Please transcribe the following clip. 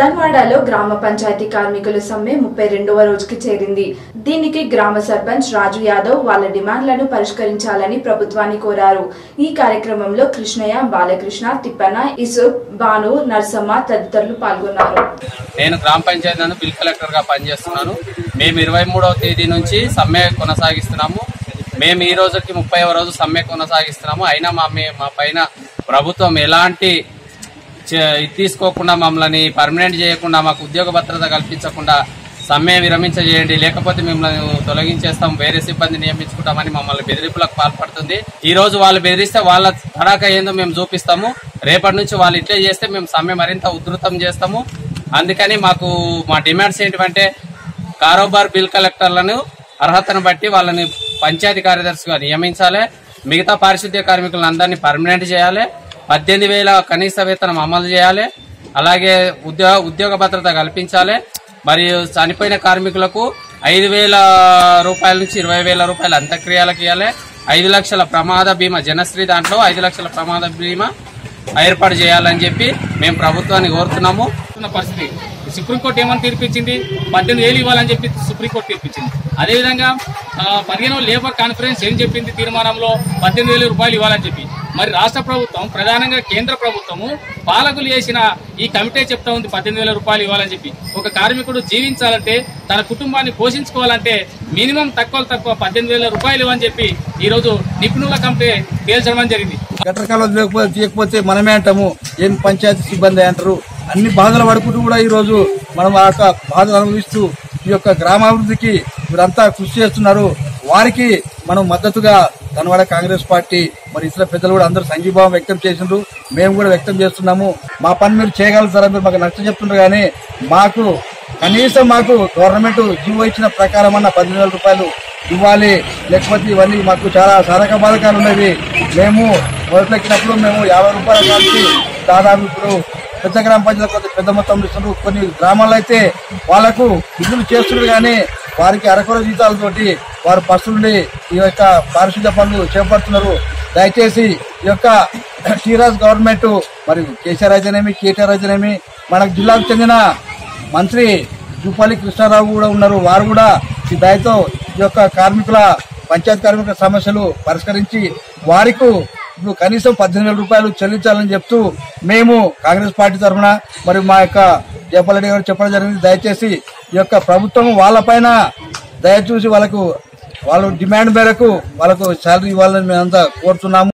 ధన్వాడలో గ్రామ పంచాయతీ కార్మికుల సమ్మె ముప్పై రెండవ రోజుకి చేరింది దీనికి గ్రామ సర్పంచ్ రాజు యాదవ్ వాళ్ళ డిమాండ్లను పరిష్కరించాలని ప్రభుత్వాన్ని కోరారు ఈ కార్యక్రమంలో కృష్ణయ్య బాలకృష్ణ తిప్పన ఇసుక్ భాను నర్సమ్మ తదితరులు పాల్గొన్నారు నేను గ్రామ పంచాయతీ నందు బిల్ కలెక్టర్ గా పనిచేస్తున్నాను మేము ఇరవై మూడవ తేదీ నుంచి సమ్మె కొనసాగిస్తున్నాము మేము ఈ రోజుకి ముప్పైవ రోజు సమ్మె కొనసాగిస్తున్నాము అయినా మా మే- మా పైన ప్రభుత్వం ఎలాంటి చే- ఇది తీసుకోకుండా మమ్మల్ని పర్మనెంట్ చేయకుండా మాకు ఉద్యోగ భద్రత కల్పించకుండా సమ్మె విరమించజేయండి లేకపోతే మిమ్మల్ని తొలగించేస్తాం వేరే సిబ్బంది నియమించుకుంటామని మమ్మల్ని బెదిరింపులకు పాల్పడుతుంది ఈ రోజు వాళ్ళు బెదిరిస్తే వాళ్ళ తడాక ఏందో మేము చూపిస్తాము రేపటి నుంచి వాళ్ళు ఇట్లే చేస్తే మేము సమ్మె మరింత ఉధృతం చేస్తాము అందుకని మాకు మా డిమాండ్స్ ఏంటంటే కారోబార్ బిల్ కలెక్టర్లను అర్హతను బట్టి వాళ్ళని పంచాయతీ కార్యదర్శిగా నియమించాలి మిగతా పారిశుద్ధ్య కార్మికులను అందరినీ పర్మనెంట్ చేయాలి పద్దెనిమిది వేల కనీస వేతనం అమలు చేయాలి అలాగే ఉద్యోగ ఉద్యోగ భద్రత కల్పించాలి మరియు చనిపోయిన కార్మికులకు ఐదు వేల రూపాయల నుంచి ఇరవై వేల రూపాయల అంత్యక్రియలకు ఇవ్వాలి ఐదు లక్షల ప్రమాద బీమా జనశ్రీ దాంట్లో ఐదు లక్షల ప్రమాద బీమా ఏర్పాటు చేయాలని చెప్పి మేము ప్రభుత్వాన్ని కోరుతున్నాము ఉన్న పరిస్థితి సుప్రీంకోర్టు ఏమని తీర్పిచ్చింది పద్దెనిమిది వేలు ఇవ్వాలని చెప్పి సుప్రీంకోర్టు తీర్పిచ్చింది అదేవిధంగా ఆ, పదిహేను లేబర్ కాన్ఫరెన్స్ ఏం చెప్పింది తీర్మానంలో పద్దెనిమిది వేల రూపాయలు ఇవ్వాలని చెప్పి మరి రాష్ట్ర ప్రభుత్వం ప్రధానంగా కేంద్ర ప్రభుత్వము పాలకులు చేసిన ఈ కమిటీ చెప్తా ఉంది పద్దెనిమిది వేల రూపాయలు ఇవ్వాలని చెప్పి ఒక కార్మికుడు జీవించాలంటే తన కుటుంబాన్ని పోషించుకోవాలంటే మినిమం తక్కువ తక్కువ పద్దెనిమిది వేల రూపాయలు ఇవ్వని చెప్పి ఈ రోజు నిపుణుల కమిటీ తేల్చడం జరిగింది గటర్ కాలం లేకపోతే తీయకపోతే మనమే అంటాము ఏం పంచాయతీ సిబ్బంది అంటారు అన్ని బాధలు పడుకుంటూ కూడా ఈ రోజు మనం ఆ యొక్క బాధలు అనుభవిస్తూ ఈ యొక్క గ్రామాభివృద్ధికి మీరంతా కృషి చేస్తున్నారు వారికి మనం మద్దతుగా ధనవాడ కాంగ్రెస్ పార్టీ మరి ఇతర పెద్దలు కూడా అందరూ సంఘీభావం వ్యక్తం చేసిండ్రు మేము కూడా వ్యక్తం చేస్తున్నాము మా పని మీరు చేయగలుగుతారా మీరు మాకు నచ్చ చెప్తున్నారు కానీ మాకు కనీసం మాకు గవర్నమెంట్ జీవో ఇచ్చిన ప్రకారం అన్న పదిహేను వేల రూపాయలు ఇవ్వాలి లేకపోతే ఇవన్నీ మాకు చాలా సాధక బాధకాలు ఉన్నవి మేము మొదలెక్కినప్పుడు మేము యాభై రూపాయల కాల్చి దాదాపు ఇప్పుడు పెద్ద గ్రామ పంచాయతీ కొంత పెద్ద మొత్తంలో ఇస్తున్నారు కొన్ని గ్రామాల్లో అయితే వాళ్ళకు బిల్లులు చేస్తున్నారు కానీ వారికి అరకొర జీతాలతోటి వారు పస్తులుండి ఈ యొక్క పారిశుద్ధ్య పనులు చేపడుతున్నారు దయచేసి ఈ యొక్క శ్రీరాజ్ గవర్నమెంట్ మరి కేసీఆర్ అయితేనేమి కేటీఆర్ అయితేనేమి మనకు జిల్లాకు చెందిన మంత్రి జూపల్లి కృష్ణారావు కూడా ఉన్నారు వారు కూడా ఈ దయతో ఈ యొక్క కార్మికుల పంచాయత్ కార్మికుల సమస్యలు పరిష్కరించి వారికి ఇప్పుడు కనీసం పద్దెనిమిది వేల రూపాయలు చెల్లించాలని చెప్తూ మేము కాంగ్రెస్ పార్టీ తరఫున మరి మా యొక్క జయపాల్ రెడ్డి గారు చెప్పడం జరిగింది దయచేసి ఈ యొక్క ప్రభుత్వం వాళ్ళపైన దయచూసి వాళ్ళకు వాళ్ళ డిమాండ్ మేరకు వాళ్ళకు శాలరీ ఇవ్వాలని మేమంతా కోరుతున్నాము